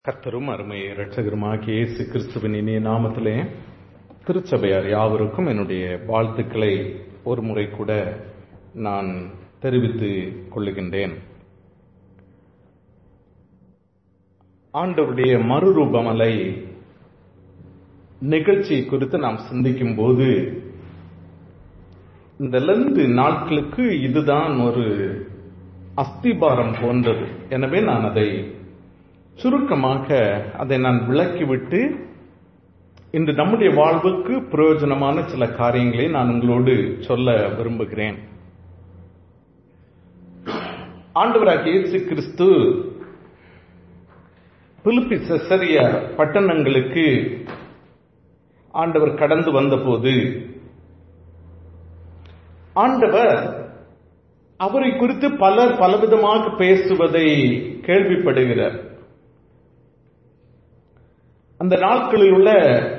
கர்த்தரும் அருமை இரட்சகருமாகிய இயேசு கிறிஸ்துவின் இனிய நாமத்திலே திருச்சபையார் யாவருக்கும் என்னுடைய வாழ்த்துக்களை ஒரு முறை கூட நான் தெரிவித்துக் கொள்ளுகின்றேன் ஆண்டவருடைய மறுரூபமலை நிகழ்ச்சி குறித்து நாம் சிந்திக்கும் போது இந்த லந்து நாட்களுக்கு இதுதான் ஒரு அஸ்திபாரம் போன்றது எனவே நான் அதை சுருக்கமாக அதை நான் விளக்கிவிட்டு இன்று நம்முடைய வாழ்வுக்கு பிரயோஜனமான சில காரியங்களை நான் உங்களோடு சொல்ல விரும்புகிறேன் ஆண்டவராக இயேசு கிறிஸ்து பிலிப்பி செசரிய பட்டணங்களுக்கு ஆண்டவர் கடந்து வந்தபோது ஆண்டவர் அவரை குறித்து பலர் பலவிதமாக பேசுவதை கேள்விப்படுகிறார் அந்த நாட்களில் உள்ள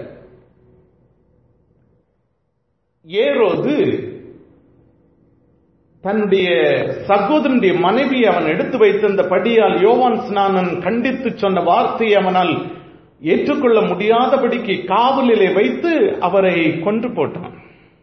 ஏரோது தன்னுடைய சகோதரனுடைய மனைவி அவன் எடுத்து வைத்திருந்த படியால் யோவான் ஸ்நானன் கண்டித்து சொன்ன வார்த்தையை அவனால் ஏற்றுக்கொள்ள முடியாதபடிக்கு காவலிலே வைத்து அவரை கொன்று போட்டான்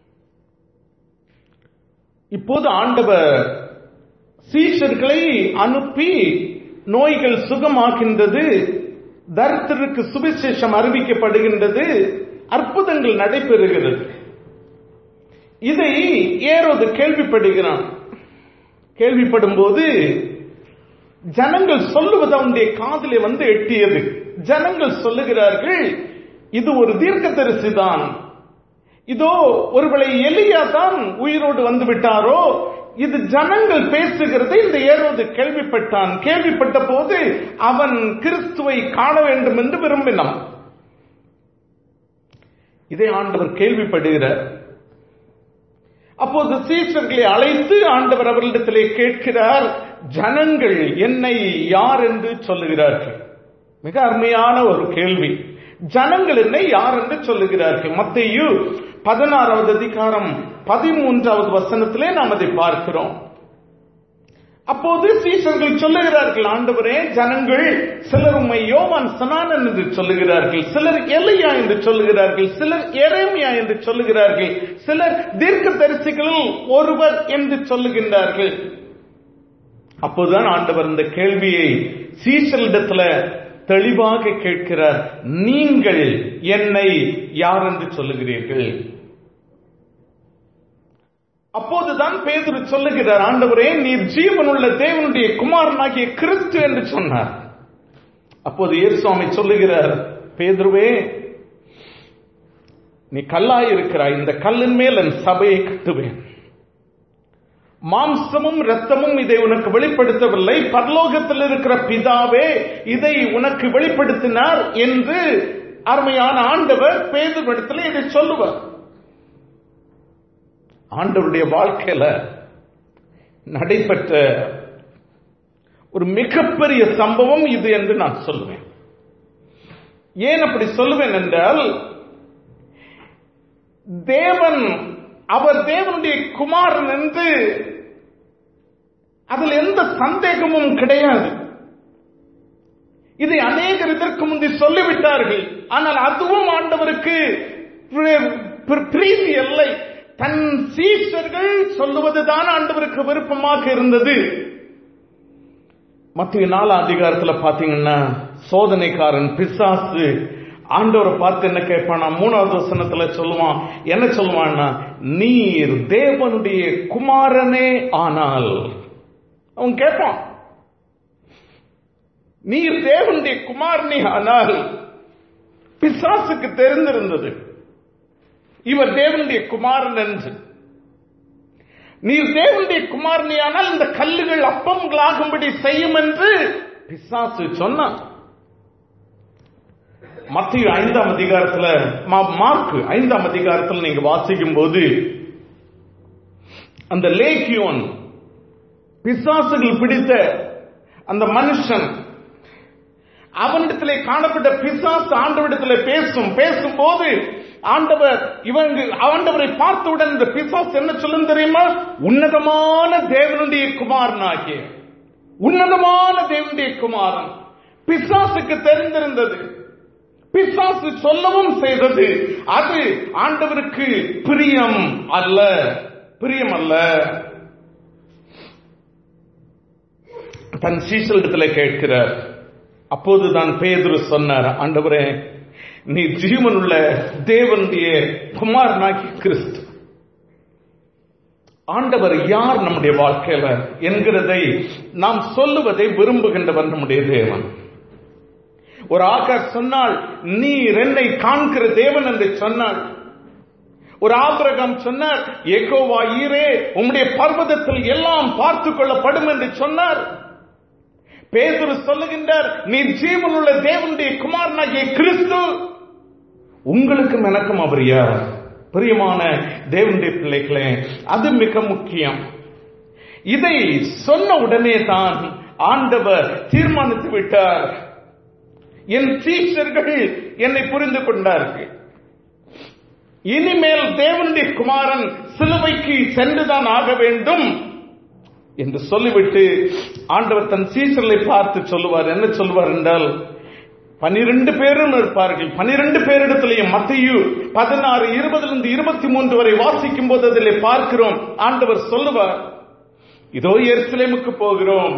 இப்போது ஆண்டவர் சீஷர்களை அனுப்பி நோய்கள் சுகமாகின்றது தரித்திற்கு சுவிசேஷம் அறிவிக்கப்படுகின்றது அற்புதங்கள் நடைபெறுகிறது இதை ஏறோது கேள்விப்படுகிறான் கேள்விப்படும் போது ஜனங்கள் சொல்லுவது அவனுடைய காதலை வந்து எட்டியது ஜனங்கள் சொல்லுகிறார்கள் இது ஒரு தீர்க்க தரிசிதான் இதோ ஒருவேளை எலியா தான் உயிரோடு வந்து விட்டாரோ இது ஜனங்கள் பேசுகிறதை இந்த ஏரோது கேள்விப்பட்டான் கேள்விப்பட்ட போது அவன் கிறிஸ்துவை காண வேண்டும் என்று விரும்பினான் இதை ஆண்டவர் கேள்விப்படுகிறார் அப்போது சீசர்களை அழைத்து ஆண்டவர் அவர்களிடத்திலே கேட்கிறார் ஜனங்கள் என்னை யார் என்று சொல்லுகிறார்கள் மிக அருமையான ஒரு கேள்வி ஜனங்கள் என்னை யார் என்று சொல்லுகிறார்கள் மத்தையு பதினாறாவது அதிகாரம் பதிமூன்றாவது வசனத்திலே நாம் அதை பார்க்கிறோம் அப்போது சீசர்கள் சொல்லுகிறார்கள் ஆண்டவரே ஜனங்கள் சிலர் உண்மை யோவான் சனானன் என்று சொல்லுகிறார்கள் சிலர் எலையா என்று சொல்லுகிறார்கள் சிலர் எரேமியா என்று சொல்லுகிறார்கள் சிலர் தீர்க்க தரிசிகளில் ஒருவர் என்று சொல்லுகின்றார்கள் அப்போதுதான் ஆண்டவர் இந்த கேள்வியை சீசலிடத்துல தெளிவாக கேட்கிறார் நீங்கள் என்னை யார் என்று சொல்லுகிறீர்கள் அப்போதுதான் பேதுரு சொல்லுகிறார் ஆண்டவரே நீர் ஜீவனுள்ள தேவனுடைய குமாரனாகிய கிறிஸ்து என்று சொன்னார் அப்போது இயேசுவாமி சொல்லுகிறார் பேதுருவே நீ கல்லாய் இருக்கிறாய் இந்த கல்லின் மேல் என் சபையை கட்டுவேன் மாம்சமும் ரத்தமும் இதை உனக்கு வெளிப்படுத்தவில்லை பரலோகத்தில் இருக்கிற பிதாவே இதை உனக்கு வெளிப்படுத்தினார் என்று அருமையான ஆண்டவர் பேதுருவிடத்தில் இதை சொல்லுவார் ஆண்டவருடைய வாழ்க்கையில நடைபெற்ற ஒரு மிகப்பெரிய சம்பவம் இது என்று நான் சொல்லுவேன் ஏன் அப்படி சொல்லுவேன் என்றால் தேவன் அவர் தேவனுடைய குமாரன் என்று அதில் எந்த சந்தேகமும் கிடையாது இதை அநேகர் இதற்கு முந்தி சொல்லிவிட்டார்கள் ஆனால் அதுவும் ஆண்டவருக்கு பிரீதி இல்லை தன் சீஷர்கள் சொல்லுவதுதான் ஆண்டவருக்கு விருப்பமாக இருந்தது மத்திய நாலு அதிகாரத்தில் பாத்தீங்கன்னா சோதனைக்காரன் பிசாசு ஆண்டவரை பார்த்து என்ன கேட்பானா மூணாவது வசனத்துல சொல்லுவான் என்ன சொல்லுவான்னா நீர் தேவனுடைய குமாரனே ஆனால் அவன் கேட்பான் நீர் தேவனுடைய குமாரனே ஆனால் பிசாசுக்கு தெரிந்திருந்தது இவர் தேவனுடைய குமாரன் என்று நீர் தேவனுடைய குமாரனியானால் இந்த கல்லுகள் அப்பங்களாகும்படி செய்யும் என்று பிசாசு சொன்னான் மத்திய ஐந்தாம் அதிகாரத்துல மார்க் ஐந்தாம் அதிகாரத்தில் நீங்க வாசிக்கும் போது அந்த லேக்கியோன் பிசாசுகள் பிடித்த அந்த மனுஷன் அவனிடத்திலே காணப்பட்ட பிசாசு ஆண்டவரிடத்திலே பேசும் பேசும்போது ஆண்டவர் இவங்க ஆண்டவரை பார்த்தவுடன் இந்த பிசாசு என்ன சொல்லும் தெரியுமா உன்னதமான தேவனுடைய குமாரனாகிய உன்னதமான தேவனுடைய குமாரன் பிசாசுக்கு தெரிந்திருந்தது பிசாசு சொல்லவும் செய்தது அது ஆண்டவருக்கு பிரியம் அல்ல பிரியம் அல்ல தன் சீசலிடத்துல கேட்கிறார் அப்போதுதான் பேதுரு சொன்னார் ஆண்டவரே நீ ஜீவனுள்ள தேவனுடைய குமாரனாகி கிறிஸ்து ஆண்டவர் யார் நம்முடைய வாழ்க்கையில என்கிறதை நாம் சொல்லுவதை விரும்புகின்றவர் நம்முடைய தேவன் ஒரு ஆகார் சொன்னால் நீ என்னை காண்கிற தேவன் என்று சொன்னாள் ஒரு ஆபிரகம் சொன்னார் எகோவா ஈரே உம்முடைய பர்வதத்தில் எல்லாம் பார்த்துக் கொள்ளப்படும் என்று சொன்னார் பேதுரு சொல்லுகின்றார் நீ ஜீவனுள்ள தேவனுடைய குமாரனாகிய கிறிஸ்து உங்களுக்கும் எனக்கும் அவர் யார் பிரியமான தேவனுடைய பிள்ளைகளே அது மிக முக்கியம் இதை சொன்ன உடனே தான் ஆண்டவர் தீர்மானித்து விட்டார் என் டீச்சர்கள் என்னை புரிந்து கொண்டார்கள் இனிமேல் தேவனுடைய குமாரன் சிலுவைக்கு சென்றுதான் ஆக வேண்டும் என்று சொல்லிவிட்டு ஆண்டவர் தன் சீசர்களை பார்த்து சொல்லுவார் என்ன சொல்லுவார் என்றால் பனிரெண்டு பேரும் இருப்பார்கள் பனிரெண்டு பேரிடத்திலேயும் மத்தையு பதினாறு இருபதிலிருந்து இருபத்தி மூன்று வரை வாசிக்கும் போது அதிலே பார்க்கிறோம் ஆண்டவர் சொல்லுவார் இதோ எருசலேமுக்கு போகிறோம்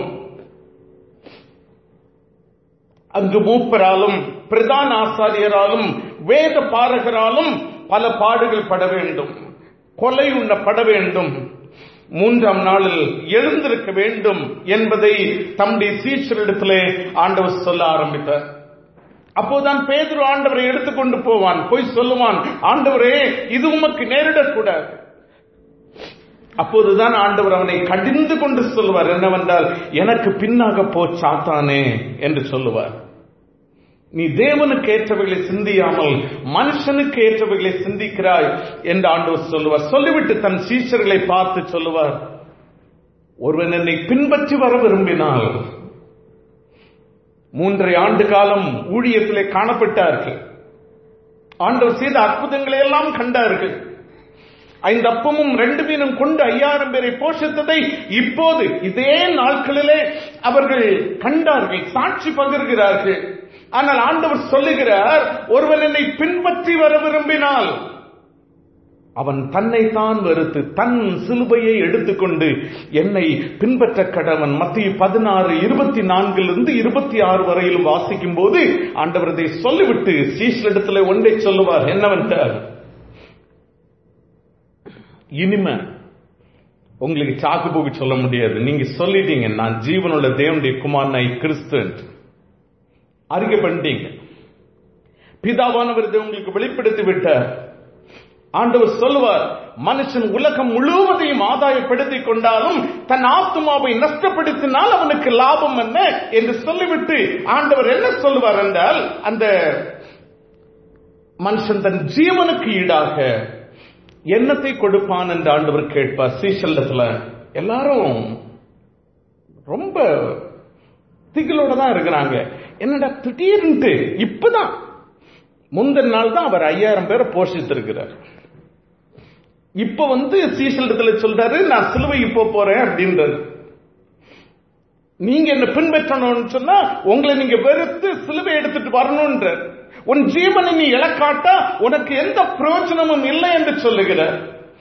அங்கு மூப்பராலும் பிரதான ஆசாரியராலும் வேத பாரகராலும் பல பாடுகள் பட வேண்டும் கொலை உண்ணப்பட வேண்டும் மூன்றாம் நாளில் எழுந்திருக்க வேண்டும் என்பதை தம்முடைய சீச்சரிடத்திலே ஆண்டவர் சொல்ல ஆரம்பித்தார் அப்போதான் பேதுரு ஆண்டவரை எடுத்துக்கொண்டு போவான் போய் சொல்லுவான் ஆண்டவரே இது உமக்கு நேரிடக்கூடாது அப்போதுதான் ஆண்டவர் அவனை கடிந்து கொண்டு சொல்லுவார் என்னவென்றால் எனக்கு பின்னாக போ சாத்தானே என்று சொல்லுவார் நீ தேவனுக்கு ஏற்றவைகளை சிந்தியாமல் மனுஷனுக்கு ஏற்றவைகளை சிந்திக்கிறாய் என்று ஆண்டவர் சொல்லுவார் சொல்லிவிட்டு தன் சீஷர்களை பார்த்து சொல்லுவார் ஒருவன் என்னை பின்பற்றி வர விரும்பினால் மூன்றரை ஆண்டு காலம் ஊழியத்திலே காணப்பட்டார்கள் ஆண்டவர் செய்த அற்புதங்களை எல்லாம் கண்டார்கள் ஐந்து அப்பமும் ரெண்டு மீனும் கொண்டு ஐயாயிரம் பேரை போஷித்ததை இப்போது இதே நாட்களிலே அவர்கள் கண்டார்கள் சாட்சி பகிர்கிறார்கள் ஆனால் ஆண்டவர் சொல்லுகிறார் ஒருவன் என்னை பின்பற்றி வர விரும்பினால் அவன் தன்னைத்தான் வெறுத்து தன் சிலுவையை எடுத்துக்கொண்டு என்னை பின்பற்ற கடவன் மத்திய பதினாறு இருபத்தி நான்கிலிருந்து இருபத்தி ஆறு வரையிலும் வாசிக்கும் போது ஆண்டவர் இதை சொல்லிவிட்டு சீஷலிடத்தில் ஒன்றை சொல்லுவார் என்னவென்றால் இனிமே உங்களுக்கு சாக்கு போக்கு சொல்ல முடியாது நீங்க சொல்லிட்டீங்க நான் ஜீவனுள்ள தேவனுடைய குமாரனை கிறிஸ்து அறிக்கை பண்ணிட்டீங்க பிதாவானவர் இதை உங்களுக்கு வெளிப்படுத்தி விட்டார் ஆண்டவர் சொல்லுவார் மனுஷன் உலகம் முழுவதையும் ஆதாயப்படுத்திக் கொண்டாலும் தன் ஆத்மாவை நஷ்டப்படுத்தினால் அவனுக்கு லாபம் என்ன என்று சொல்லிவிட்டு ஆண்டவர் என்ன சொல்லுவார் என்றால் அந்த மனுஷன் தன் ஜீவனுக்கு ஈடாக என்னத்தை கொடுப்பான் என்று ஆண்டவர் கேட்பார் சீசல்லத்துல எல்லாரும் ரொம்ப திகிலோட தான் இருக்கிறாங்க என்னடா திடீர்னு இப்பதான் முந்தின நாள் தான் அவர் ஐயாயிரம் பேரை போஷித்திருக்கிறார் இப்ப வந்து சீசலிடத்துல சொல்றாரு நான் சிலுவைக்கு போக போறேன் அப்படின்றது நீங்க என்ன பின்பற்றணும்னு சொன்னா உங்களை நீங்க வெறுத்து சிலுவை எடுத்துட்டு வரணும்ன்ற உன் ஜீவனை நீ இழக்காட்டா உனக்கு எந்த பிரயோஜனமும் இல்லை என்று சொல்லுகிறார்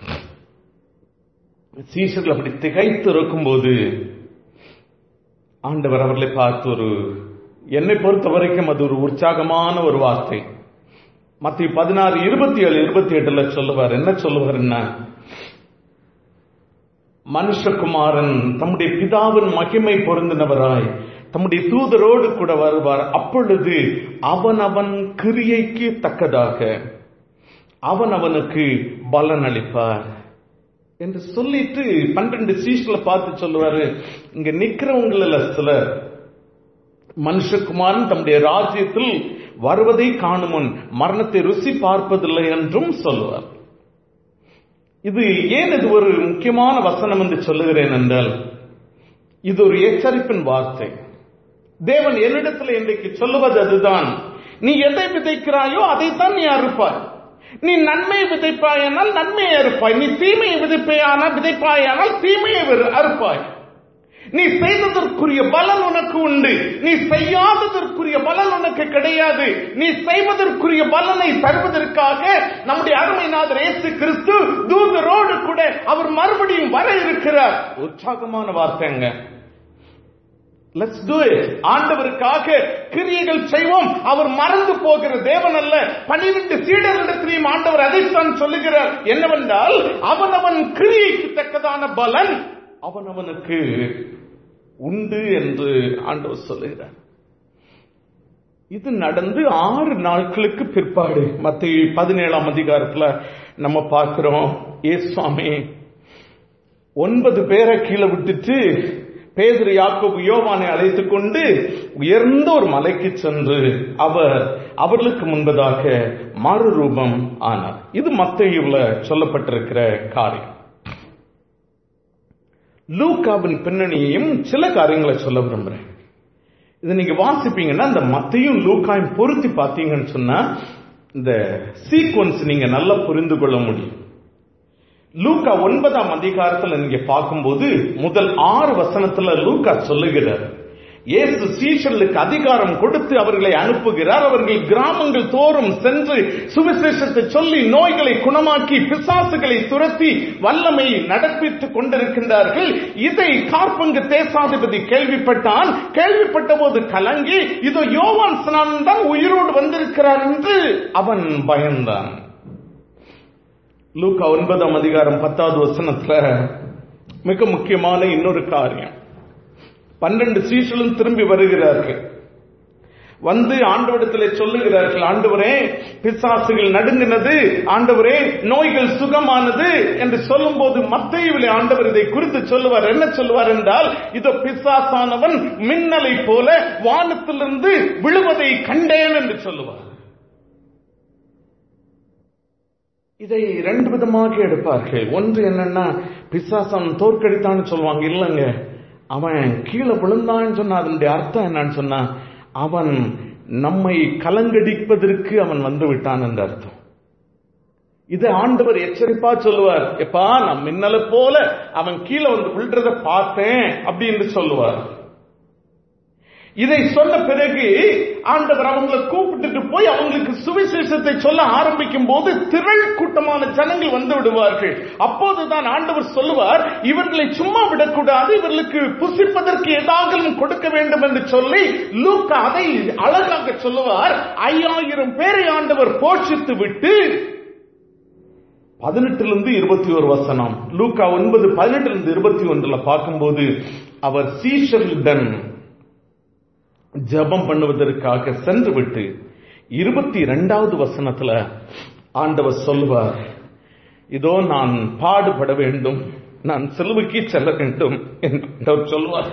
சீசர்கள் அப்படி திகைத்து இருக்கும்போது ஆண்டவர் அவர்களை பார்த்து ஒரு என்னை பொறுத்த வரைக்கும் அது ஒரு உற்சாகமான ஒரு வார்த்தை மத்திய பதினாறு இருபத்தி ஏழு இருபத்தி எட்டுல சொல்லுவார் என்ன சொல்லுவாருன்னா மனுஷகுமாரன் தம்முடைய பிதாவின் மகிமை பொருந்தினவராய் தம்முடைய தூதரோடு கூட வருவார் அப்பொழுது அவன் அவன் கிரியைக்கு தக்கதாக அவன் அவனுக்கு பலன் அளிப்பார் என்று சொல்லிட்டு பன்னிரண்டு சீஷ்ல பார்த்து சொல்லுவாரு இங்க நிக்கிறவங்கள சிலர் மனுஷகுமாரன் தம்முடைய ராஜ்யத்தில் வருவதை காணும் முன் மரணத்தை ருசி பார்ப்பதில்லை என்றும் சொல்லுவார் இது ஏன் இது ஒரு முக்கியமான வசனம் என்று சொல்லுகிறேன் என்றால் இது ஒரு எச்சரிப்பின் வார்த்தை தேவன் என்னிடத்தில் இன்றைக்கு சொல்லுவது அதுதான் நீ எதை விதைக்கிறாயோ அதைத்தான் நீ அறுப்பாய் நீ நன்மையை விதைப்பாயானால் நன்மையை அறுப்பாய் நீ தீமையை விதைப்பாயானால் விதைப்பாயானால் தீமையை அறுப்பாய் நீ செய்ததற்குரிய பலன் உனக்கு உண்டு நீ செய்யாததற்குரிய பலன் உனக்கு கிடையாது நீ செய்வதற்குரிய பலனை தருவதற்காக நம்முடைய அருமைநாதர் இயேசு கிறிஸ்து தூதரோடு கூட அவர் மறுபடியும் வர இருக்கிறார் உற்சாகமான வார்த்தைங்க லெட்ஸ் டூ இட் ஆண்டவருக்காக கிரியைகள் செய்வோம் அவர் மறந்து போகிற தேவன் அல்ல பனிரெண்டு சீடர்களிடத்திலையும் ஆண்டவர் அதைத்தான் சொல்லுகிறார் என்னவென்றால் அவனவன் கிரியைக்கு தக்கதான பலன் அவனவனுக்கு உண்டு என்று ஆண்டவர் சொல்லுகிறார் இது நடந்து ஆறு நாட்களுக்கு பிற்பாடு மத்திய பதினேழாம் அதிகாரத்துல நம்ம பார்க்கிறோம் ஏ சுவாமி ஒன்பது பேரை கீழே விட்டுட்டு பேதர் யாக்கோபு யோவானை அழைத்துக் கொண்டு உயர்ந்த ஒரு மலைக்கு சென்று அவர் அவர்களுக்கு முன்பதாக மறுரூபம் ஆனார் இது மத்தையுள்ள சொல்லப்பட்டிருக்கிற காரியம் லூக்காவின் பின்னணியையும் சில காரியங்களை சொல்ல விரும்புறேன் இதை நீங்க வாசிப்பீங்கன்னா இந்த மத்தையும் லூக்காயும் பொருத்தி பார்த்தீங்கன்னு சொன்னா இந்த சீக்வன்ஸ் நீங்க நல்லா புரிந்து கொள்ள முடியும் லூக்கா ஒன்பதாம் அதிகாரத்துல நீங்க பார்க்கும்போது முதல் ஆறு வசனத்துல லூக்கா சொல்லுகிறார் இயேசு சீஷர்களுக்கு அதிகாரம் கொடுத்து அவர்களை அனுப்புகிறார் அவர்கள் கிராமங்கள் தோறும் சென்று சுவிசேஷத்தை சொல்லி நோய்களை குணமாக்கி பிசாசுகளை துரத்தி வல்லமை நடப்பித்துக் கொண்டிருக்கின்றார்கள் இதை கார்பங்கு தேசாதிபதி கேள்விப்பட்டான் கேள்விப்பட்ட போது கலங்கி இதோ யோவான் ஸ்நானன் தான் உயிரோடு வந்திருக்கிறார் என்று அவன் பயந்தான் லூக்கா ஒன்பதாம் அதிகாரம் பத்தாவது வசனத்துல மிக முக்கியமான இன்னொரு காரியம் பன்னெண்டு சீசலும் திரும்பி வருகிறார்கள் வந்து ஆண்டவரிடத்தில் சொல்லுகிறார்கள் ஆண்டவரே பிசாசுகள் நடுங்கினது ஆண்டவரே நோய்கள் சுகமானது என்று சொல்லும் போது மத்தையிலே ஆண்டவர் இதை குறித்து சொல்லுவார் என்ன சொல்லுவார் என்றால் இதோ பிசாசானவன் மின்னலை போல வானத்திலிருந்து விழுவதை கண்டேன் என்று சொல்லுவார் இதை ரெண்டு விதமாக எடுப்பார்கள் ஒன்று என்னன்னா பிசாசம் தோற்கடித்தான்னு சொல்லுவாங்க இல்லைங்க அவன் கீழே விழுந்தான்னு சொன்னா அதனுடைய அர்த்தம் என்னன்னு சொன்னா அவன் நம்மை கலங்கடிப்பதற்கு அவன் வந்து விட்டான் என்று அர்த்தம் இது ஆண்டவர் எச்சரிப்பா சொல்லுவார் எப்பா நான் மின்னலை போல அவன் கீழே வந்து விழுறத பார்த்தேன் அப்படின்னு சொல்லுவார் இதை சொன்ன பிறகு ஆண்டவர் அவங்களை கூப்பிட்டுட்டு போய் அவங்களுக்கு சுவிசேஷத்தை சொல்ல ஆரம்பிக்கும் போது திரள் கூட்டமான ஜனங்கள் வந்து விடுவார்கள் அப்போதுதான் ஆண்டவர் சொல்லுவார் இவர்களை சும்மா விடக்கூடாது இவர்களுக்கு புசிப்பதற்கு ஏதாவது கொடுக்க வேண்டும் என்று சொல்லி லூக்கா அதை அழகாக சொல்லுவார் ஐயாயிரம் பேரை ஆண்டவர் போஷித்து விட்டு பதினெட்டுல இருந்து இருபத்தி ஒரு வசனம் லூக்கா ஒன்பது பதினெட்டுல இருந்து இருபத்தி ஒன்றுல பார்க்கும்போது அவர் சீஷர்களுடன் ஜபம் பண்ணுவதற்காக சென்று விட்டு இருபத்தி இரண்டாவது வசனத்துல ஆண்டவர் சொல்லுவார் இதோ நான் பாடுபட வேண்டும் நான் செல்வுக்கு செல்ல வேண்டும் என்று சொல்லுவார்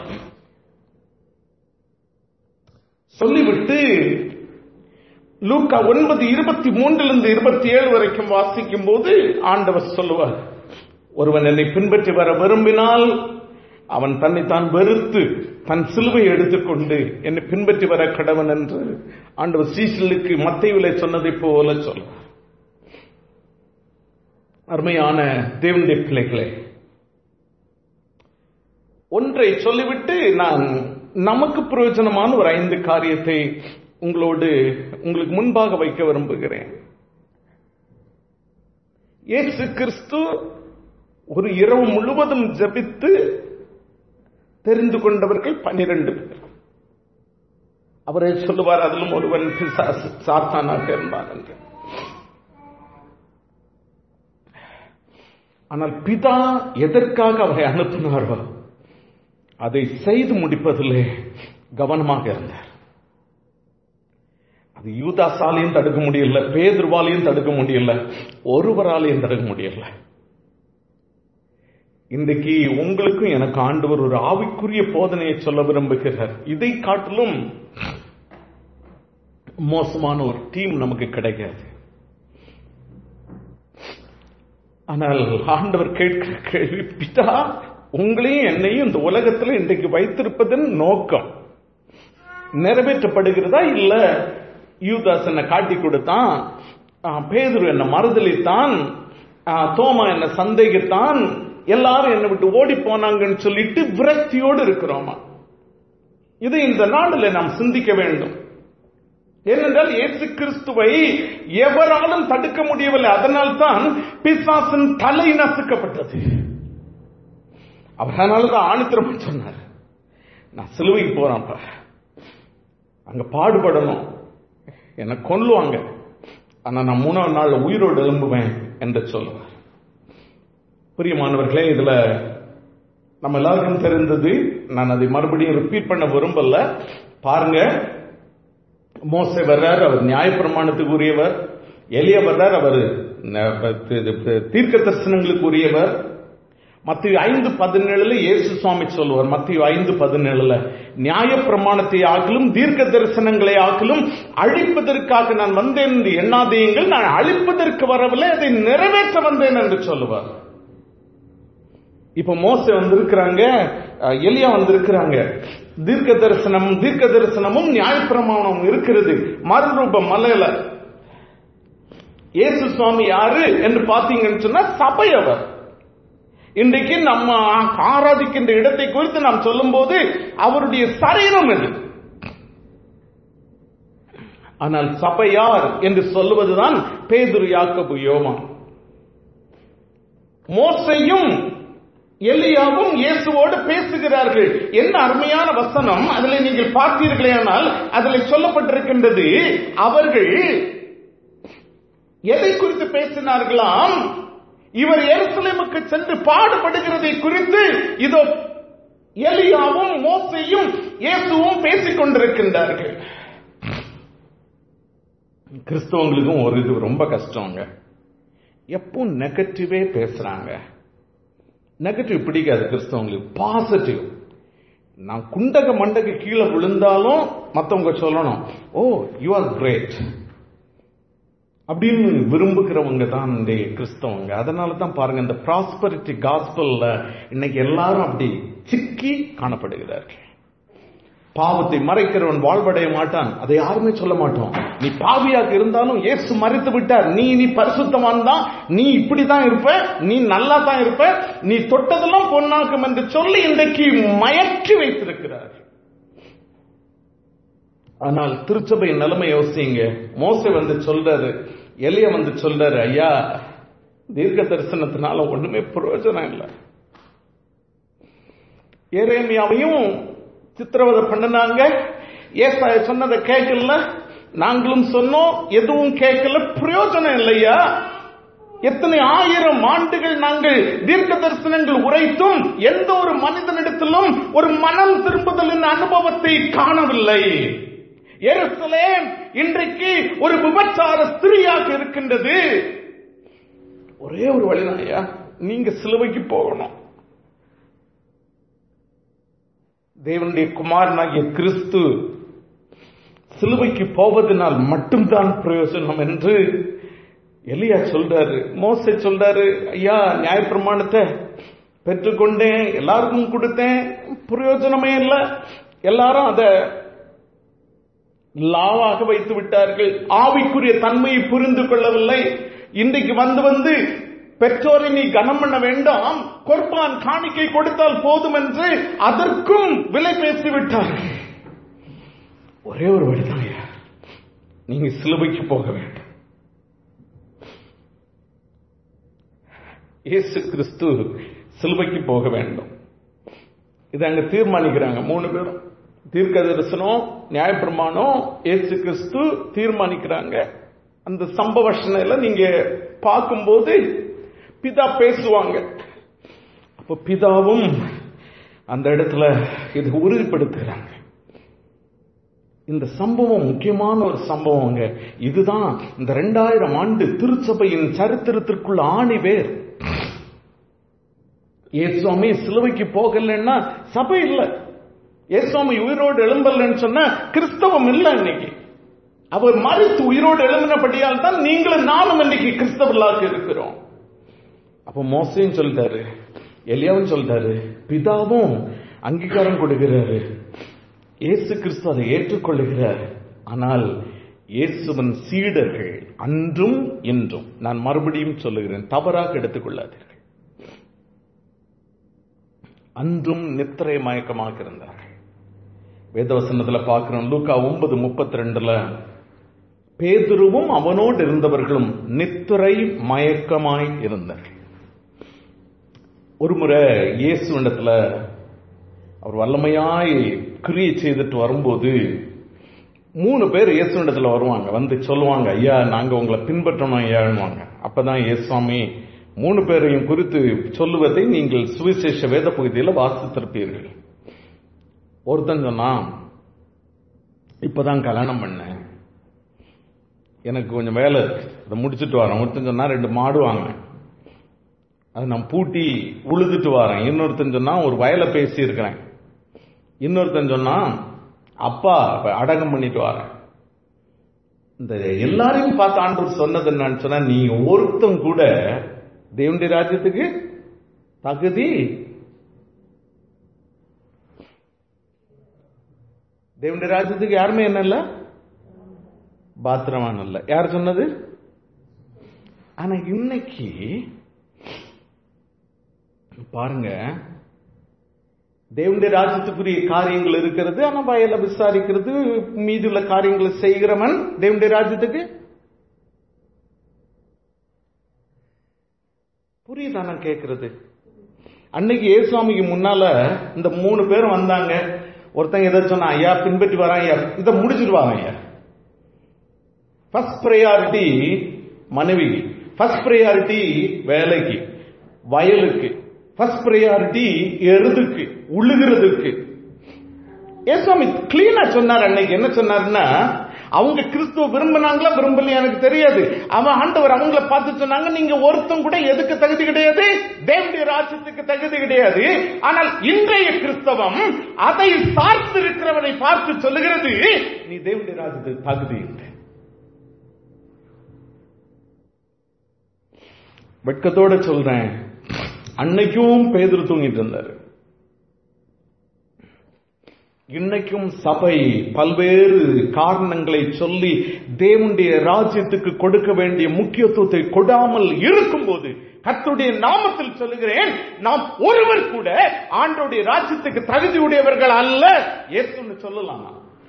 சொல்லிவிட்டு லூக்கா ஒன்பது இருபத்தி மூன்றிலிருந்து இருபத்தி ஏழு வரைக்கும் வாசிக்கும் போது ஆண்டவர் சொல்லுவார் ஒருவன் என்னை பின்பற்றி வர விரும்பினால் அவன் தன்னைத்தான் வெறுத்து தன் சிலுவை எடுத்துக்கொண்டு என்னை பின்பற்றி வர கடவன் என்று ஆண்டவர் சீசலுக்கு மத்தையிலே சொன்னதை போல சொல்ல அருமையான தேவனுடைய பிள்ளைகளே ஒன்றை சொல்லிவிட்டு நான் நமக்கு பிரயோஜனமான ஒரு ஐந்து காரியத்தை உங்களோடு உங்களுக்கு முன்பாக வைக்க விரும்புகிறேன் இயேசு கிறிஸ்து ஒரு இரவு முழுவதும் ஜபித்து தெரிந்து கொண்டவர்கள் பன்னிரண்டு பேர் அவரே சொல்லுவார் அதிலும் ஒருவன் பிசாசு சாத்தானாக இருந்தான் என்று ஆனால் பிதா எதற்காக அவரை அனுப்பினாரோ அதை செய்து முடிப்பதிலே கவனமாக இருந்தார் அது யூதாசாலையும் தடுக்க முடியல பேதுருவாலையும் தடுக்க முடியல ஒருவராலையும் தடுக்க முடியல இன்றைக்கு உங்களுக்கும் எனக்கு ஆண்டவர் ஒரு ஆவிக்குரிய போதனையை சொல்ல விரும்புகிறார் இதை காட்டிலும் மோசமான ஒரு டீம் நமக்கு கிடைக்காது ஆனால் ஆண்டவர் கேட்கிற கேள்வி பிதா உங்களையும் என்னையும் இந்த உலகத்தில் இன்றைக்கு வைத்திருப்பதன் நோக்கம் நிறைவேற்றப்படுகிறதா இல்ல யூதாஸ் என்ன காட்டி கொடுத்தான் பேதுரு என்ன மறுதளித்தான் தோமா என்ன சந்தேகித்தான் எல்லாரும் என்னை விட்டு ஓடி போனாங்கன்னு சொல்லிட்டு விரக்தியோடு இருக்கிறோமா இது இந்த நாளில் நாம் சிந்திக்க வேண்டும் ஏனென்றால் இயேசு கிறிஸ்துவை எவராலும் தடுக்க முடியவில்லை அதனால்தான் பிசாசின் தலை நசுக்கப்பட்டது அவர் அதனாலதான் ஆணித்திரமா சொன்னார் நான் சிலுவைக்கு போறேன்ப்பா அங்க பாடுபடணும் என்னை கொல்லுவாங்க ஆனா நான் மூணாவது நாள் உயிரோடு எழும்புவேன் என்று சொல்லுவார் பிரியமானவர்களே இதுல நம்ம எல்லாருக்கும் தெரிந்தது நான் அதை மறுபடியும் ரிப்பீட் பண்ண விரும்பல பாருங்க மோசை வர்றார் அவர் நியாயப்பிரமாணத்துக்கு உரியவர் எளிய வர்றார் அவர் தீர்க்க தரிசனங்களுக்கு உரியவர் மத்திய ஐந்து பதினேழுல இயேசு சுவாமி சொல்லுவார் மத்திய ஐந்து பதினேழுல நியாய பிரமாணத்தை ஆக்கிலும் தீர்க்க தரிசனங்களை ஆக்கிலும் அழிப்பதற்காக நான் வந்தேன் என்று எண்ணாதீங்கள் நான் அழிப்பதற்கு வரவில்லை அதை நிறைவேற்ற வந்தேன் என்று சொல்லுவார் இப்ப மோச வந்திருக்கிறாங்க எலியா வந்திருக்கிறாங்க தீர்க்க தரிசனம் தீர்க்க தரிசனமும் நியாயப்பிரமாணமும் இருக்கிறது மறுரூபம் மலையில இயேசு சுவாமி யாரு என்று பாத்தீங்கன்னு சொன்னா சபையவர் இன்றைக்கு நம்ம ஆராதிக்கின்ற இடத்தை குறித்து நாம் சொல்லும் போது அவருடைய சரீரம் இது ஆனால் சபையார் என்று சொல்லுவதுதான் பேதுரு யாக்கபு யோமான் மோசையும் எலியாவும் இயேசுவோடு பேசுகிறார்கள் என்ன அருமையான வசனம் அதில் நீங்கள் பார்த்தீர்களே ஆனால் அதில் சொல்லப்பட்டிருக்கின்றது அவர்கள் எதை குறித்து பேசினார்களாம் இவர் எருசலேமுக்கு சென்று பாடுபடுகிறதை குறித்து இதோ எலியாவும் மோசையும் இயேசுவும் பேசிக் கொண்டிருக்கின்றார்கள் கிறிஸ்தவங்களுக்கும் ஒரு இது ரொம்ப கஷ்டங்க எப்போ நெகட்டிவே பேசுறாங்க நெகட்டிவ் பிடிக்காது கிறிஸ்தவங்களுக்கு பாசிட்டிவ் நான் குண்டக மண்டக கீழே விழுந்தாலும் மற்றவங்க சொல்லணும் ஓ யூ ஆர் கிரேட் அப்படின்னு விரும்புகிறவங்க தான் இந்த கிறிஸ்தவங்க அதனால தான் பாருங்க இந்த ப்ராஸ்பரிட்டி காஸ்பல்ல இன்னைக்கு எல்லாரும் அப்படி சிக்கி காணப்படுகிறார்கள் பாவத்தை மறைக்கிறவன் வாழ்வடைய மாட்டான் அதை யாருமே சொல்ல மாட்டோம் நீ பாவியாக இருந்தாலும் ஏசு மறைத்து விட்டார் நீ நீ பரிசுத்தவான் தான் நீ இப்படிதான் இருப்ப நீ நல்லா தான் இருப்ப நீ தொட்டதெல்லாம் பொன்னாக்கும் என்று சொல்லி இன்றைக்கு மயற்றி வைத்திருக்கிறார் ஆனால் திருச்சபை நிலைமை யோசிங்க மோசை வந்து சொல்றாரு எலிய வந்து சொல்றாரு ஐயா தீர்க்க தரிசனத்தினால ஒண்ணுமே பிரயோஜனம் இல்லை ஏரேமியாவையும் சித்திரவதை பண்ணினாங்க ஏசாய சொன்னதை கேட்கல நாங்களும் சொன்னோம் எதுவும் கேட்கல பிரயோஜனம் இல்லையா எத்தனை ஆயிரம் ஆண்டுகள் நாங்கள் தீர்க்க தரிசனங்கள் உரைத்தும் எந்த ஒரு மனிதனிடத்திலும் ஒரு மனம் திரும்புதலின் அனுபவத்தை காணவில்லை எருசலேம் இன்றைக்கு ஒரு விபச்சார ஸ்திரியாக இருக்கின்றது ஒரே ஒரு வழிதான் ஐயா நீங்க சிலுவைக்கு போகணும் தேவனுடைய குமாரனாகிய கிறிஸ்து சிலுவைக்கு போவதனால் மட்டும்தான் பிரயோஜனம் என்று எலியா சொல்றாரு மோசை சொல்றாரு ஐயா நியாயப்பிரமாணத்தை பெற்றுக்கொண்டேன் எல்லாருக்கும் கொடுத்தேன் பிரயோஜனமே இல்லை எல்லாரும் அதை லாவாக வைத்து விட்டார்கள் ஆவிக்குரிய தன்மையை புரிந்து கொள்ளவில்லை இன்றைக்கு வந்து வந்து பெற்றோரை நீ கனம் பண்ண வேண்டாம் கொர்பான் காணிக்கை கொடுத்தால் போதும் என்று அதற்கும் விலை பேசிவிட்டார்கள் ஒரே ஒரு வழிதான் நீங்க சிலுவைக்கு போக வேண்டும் இயேசு கிறிஸ்து சிலுவைக்கு போக வேண்டும் இதை அங்க தீர்மானிக்கிறாங்க மூணு பேரும் தீர்க்க தரிசனம் நியாயப்பிரமாணம் இயேசு கிறிஸ்து தீர்மானிக்கிறாங்க அந்த சம்பவஷனையில நீங்க பார்க்கும்போது பிதா பேசுவாங்க அப்ப பிதாவும் அந்த இடத்துல இது உறுதிப்படுத்துகிறாங்க இந்த சம்பவம் முக்கியமான ஒரு சம்பவங்க இதுதான் இந்த ரெண்டாயிரம் ஆண்டு திருச்சபையின் சரித்திரத்திற்குள்ள ஆணி பேர் ஏசுவாமி சிலுவைக்கு போகலன்னா சபை இல்லை ஏசுவாமி உயிரோடு எழும்பலன்னு சொன்னா கிறிஸ்தவம் இல்லை இன்னைக்கு அவர் மறுத்து உயிரோடு எழும்பினபடியால் தான் நீங்களும் நானும் இன்னைக்கு கிறிஸ்தவர்களாக இருக்கிறோம் அப்ப மோசையும் சொல்லிட்டாரு எலியாவும் சொல்லிட்டாரு பிதாவும் அங்கீகாரம் கொடுக்கிறாரு இயேசு கிறிஸ்து அதை ஏற்றுக்கொள்ளுகிறார் ஆனால் இயேசுவன் சீடர்கள் அன்றும் இன்றும் நான் மறுபடியும் சொல்லுகிறேன் தவறாக எடுத்துக்கொள்ளாதீர்கள் அன்றும் நித்திரை மயக்கமாக இருந்தார்கள் வேதவசனத்துல பார்க்கிறோம் லூக்கா ஒன்பது முப்பத்தி ரெண்டுல பேதுருவும் அவனோடு இருந்தவர்களும் நித்திரை மயக்கமாய் இருந்தார்கள் ஒரு முறை இயேசுவிடத்துல அவர் வல்லமையாய் கிரியை செய்துட்டு வரும்போது மூணு பேர் இயேசுவிடத்துல வருவாங்க வந்து சொல்லுவாங்க ஐயா நாங்க உங்களை பின்பற்றணும் ஐயான்னுவாங்க அப்பதான் இயேசுவாமி மூணு பேரையும் குறித்து சொல்லுவதை நீங்கள் சுவிசேஷ வேத பகுதியில் வாசித்திருப்பீர்கள் ஒருத்தன் சொன்னான் இப்பதான் கல்யாணம் பண்ணேன் எனக்கு கொஞ்சம் வேலை இருக்கு அதை முடிச்சுட்டு வரேன் ஒருத்தன் சொன்னா ரெண்டு மாடு வாங்கினேன் அதை நான் பூட்டி உழுதுட்டு வரேன் இன்னொருத்தன் சொன்னா ஒரு வயலை பேசி இருக்கிறேன் இன்னொருத்தன் சொன்னா அப்பா அடகம் பண்ணிட்டு வரேன் இந்த எல்லாரையும் பார்த்து ஆண்டவர் சொன்னது என்னன்னு சொன்னா நீ ஒருத்தன் கூட தேவனுடைய ராஜ்யத்துக்கு தகுதி தேவனுடைய ராஜ்யத்துக்கு யாருமே என்ன இல்ல பாத்திரமான இல்ல யார் சொன்னது ஆனா இன்னைக்கு பாருங்க தேவனுடைய ராஜ்யத்துக்குரிய காரியங்கள் இருக்கிறது ஆனா வயல விசாரிக்கிறது மீதுள்ள காரியங்களை செய்கிறவன் தேவனுடைய ராஜ்யத்துக்கு புரியுதா நான் கேட்கறது அன்னைக்கு ஏசுவாமிக்கு முன்னால இந்த மூணு பேரும் வந்தாங்க ஒருத்தங்க எதை சொன்னா ஐயா பின்பற்றி வரான் ஐயா இதை முடிச்சிருவாங்க ஐயா ஃபர்ஸ்ட் ப்ரையாரிட்டி மனைவிக்கு ஃபர்ஸ்ட் ப்ரையாரிட்டி வேலைக்கு வயலுக்கு ஃபர்ஸ்ட் ப்ரையாரிட்டி எருதுக்கு உழுகிறதுக்கு ஏசுவாமி கிளீனா சொன்னார் அன்னைக்கு என்ன சொன்னாருன்னா அவங்க கிறிஸ்துவ விரும்பினாங்களா விரும்பலையா எனக்கு தெரியாது அவன் ஆண்டவர் அவங்கள பார்த்து சொன்னாங்க நீங்க ஒருத்தம் கூட எதுக்கு தகுதி கிடையாது தேவனுடைய ராஜ்யத்துக்கு தகுதி கிடையாது ஆனால் இன்றைய கிறிஸ்தவம் அதை சார்ந்து இருக்கிறவனை பார்த்து சொல்லுகிறது நீ தேவனுடைய ராஜ்யத்துக்கு தகுதி இல்லை வெட்கத்தோட சொல்றேன் அன்னைக்கும் பேதர் தூங்கிட்டு இருந்தாரு இன்னைக்கும் சபை பல்வேறு காரணங்களை சொல்லி தேவனுடைய ராஜ்யத்துக்கு கொடுக்க வேண்டிய முக்கியத்துவத்தை கொடாமல் இருக்கும்போது கத்துடைய நாமத்தில் சொல்லுகிறேன் நாம் ஒருவர் கூட ஆண்டோடைய ராஜ்யத்துக்கு தகுதி உடையவர்கள் அல்ல ஏசுன்னு சொல்லலாம்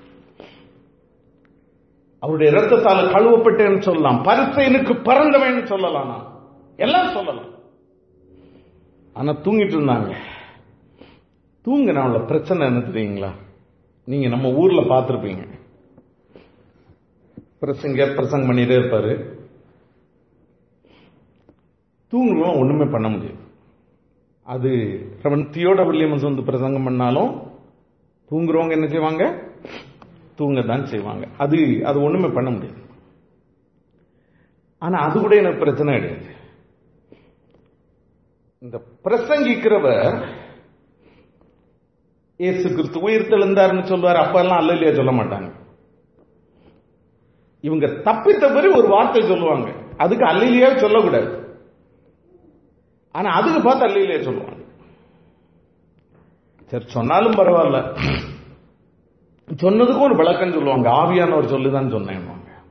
அவருடைய ரத்தத்தால கழுவப்பட்டேன்னு சொல்லலாம் பரிசைனுக்கு பிறந்தவன் சொல்லலாம் நான் எல்லாம் சொல்லலாம் ஆனா தூங்கிட்டு இருந்தாங்க தூங்கினால பிரச்சனை என்ன தெரியுங்களா நீங்க நம்ம ஊர்ல பார்த்துருப்பீங்க பிரசங்க பிரசங்கம் பண்ணிட்டே இருப்பாரு தூங்குறோம் ஒண்ணுமே பண்ண முடியாது அது ரவன் தியோட வில்லியம்ஸ் வந்து பிரசங்கம் பண்ணாலும் தூங்குறவங்க என்ன செய்வாங்க தூங்க தான் செய்வாங்க அது அது ஒண்ணுமே பண்ண முடியாது ஆனா அது கூட எனக்கு பிரச்சனை கிடையாது இந்த பிரசங்கிக்கிறவர் இயேசு கிறிஸ்து உயிர் தெழுந்தார்னு சொல்வார் அப்ப எல்லாம் அல்ல இல்லையா சொல்ல மாட்டாங்க இவங்க தப்பி தவறி ஒரு வார்த்தை சொல்லுவாங்க அதுக்கு அல்லையிலேயே சொல்லக்கூடாது ஆனா அதுக்கு பார்த்து அல்லையிலேயே சொல்லுவாங்க சரி சொன்னாலும் பரவாயில்ல சொன்னதுக்கும் ஒரு விளக்கம் சொல்லுவாங்க ஆவியானவர் சொல்லுதான் சொன்னேன்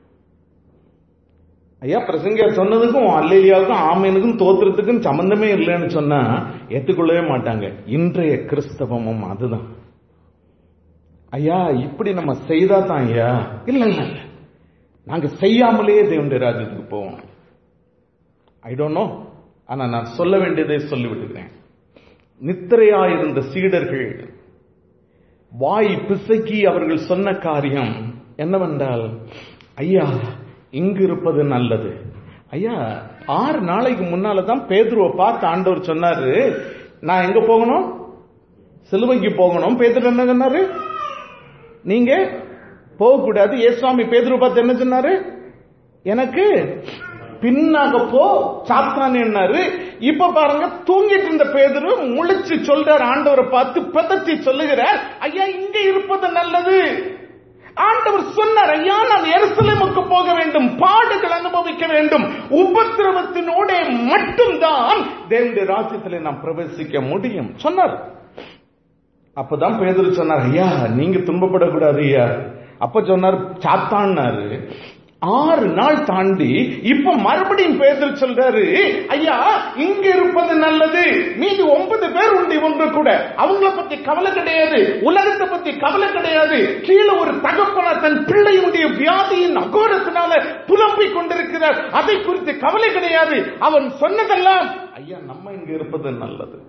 ஐயா பிரசங்க சொன்னதுக்கும் அல்லேலியாவுக்கும் ஆமீனுக்கும் தோத்திரத்துக்கும் சம்பந்தமே இல்லைன்னு சொன்னா ஏத்துக்கொள்ளவே மாட்டாங்க இன்றைய கிறிஸ்தவமும் அதுதான் ஐயா இப்படி நம்ம செய்தா தான் ஐயா இல்ல இல்ல நாங்க செய்யாமலே தேவனுடைய ராஜ்யத்துக்கு போவோம் ஐ டோன்ட் நோ ஆனா நான் சொல்ல வேண்டியதை சொல்லி விட்டுக்கிறேன் நித்திரையாயிருந்த சீடர்கள் வாய் பிசைக்கி அவர்கள் சொன்ன காரியம் என்னவென்றால் ஐயா இங்கு இருப்பது நல்லது ஐயா ஆறு நாளைக்கு முன்னால தான் பேதுருவை பார்த்து ஆண்டவர் சொன்னாரு நான் எங்க போகணும் சிலுவைக்கு போகணும் பேதுரு என்ன சொன்னாரு நீங்க போகக்கூடாது ஏசுவாமி பேதுருவை பார்த்து என்ன சொன்னாரு எனக்கு பின்னாக போ சாத்தான் என்னாரு இப்ப பாருங்க தூங்கிட்டு இருந்த பேதரு முழிச்சு சொல்றார் ஆண்டவரை பார்த்து பதத்தி சொல்லுகிறார் ஐயா இங்க இருப்பது நல்லது ஆண்டவர் சொன்னார் ஐயா நான் எருசலேமுக்கு போக வேண்டும் பாடுகள் அனுபவிக்க வேண்டும் உபத்திரவத்தினோட மட்டும்தான் தேவனுடைய ராஜ்யத்தில் நாம் பிரவேசிக்க முடியும் சொன்னார் அப்பதான் பேதர் சொன்னார் ஐயா நீங்க துன்பப்படக்கூடாது ஐயா அப்ப சொன்னார் சாத்தான்னாரு ஆறு நாள் தாண்டி இப்ப மறுபடியும் பேதர் சொல்றாரு ஐயா இங்க இருப்பது நல்லது மீதி ஒன்பது பேர் உண்டு இவங்க கூட அவங்கள பத்தி கவலை கிடையாது உலகத்தை பத்தி கவலை கிடையாது கீழே ஒரு தகப்பன தன் பிள்ளையுடைய வியாதியின் அகோரத்தினால புலம்பிக் கொண்டிருக்கிறார் அதை குறித்து கவலை கிடையாது அவன் சொன்னதெல்லாம் ஐயா நம்ம இங்க இருப்பது நல்லது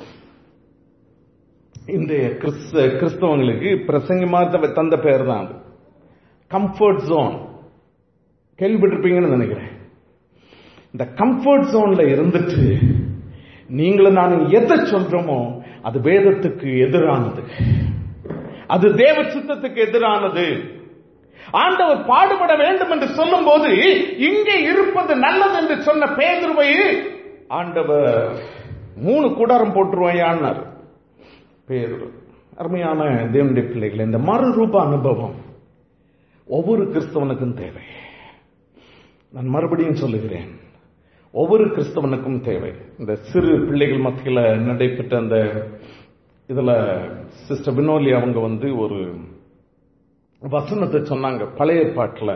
இந்த கிறிஸ்த கிறிஸ்தவங்களுக்கு பிரசங்கமா தந்த பேர் தான் அது கம்ஃபர்ட் ஜோன் கேள்விப்பட்டிருப்பீங்கன்னு நினைக்கிறேன் இந்த கம்ஃபர்ட் ஜோன்ல இருந்துட்டு நீங்களும் நான் எதை சொல்றோமோ அது வேதத்துக்கு எதிரானது அது தேவ சித்தத்துக்கு எதிரானது ஆண்டவர் பாடுபட வேண்டும் என்று சொல்லும் போது இங்கே இருப்பது நல்லது என்று சொன்ன பேதுருவை ஆண்டவர் மூணு கூடாரம் போட்டுருவாயான்னார் பேதுரு அருமையான தேவனுடைய பிள்ளைகள் இந்த மறுரூப அனுபவம் ஒவ்வொரு கிறிஸ்தவனுக்கும் தேவை நான் மறுபடியும் சொல்லுகிறேன் ஒவ்வொரு கிறிஸ்தவனுக்கும் தேவை இந்த சிறு பிள்ளைகள் மத்தியில் நடைபெற்ற அந்த இதுல சிஸ்டர் வினோலி அவங்க வந்து ஒரு வசனத்தை சொன்னாங்க பழைய பாட்டில்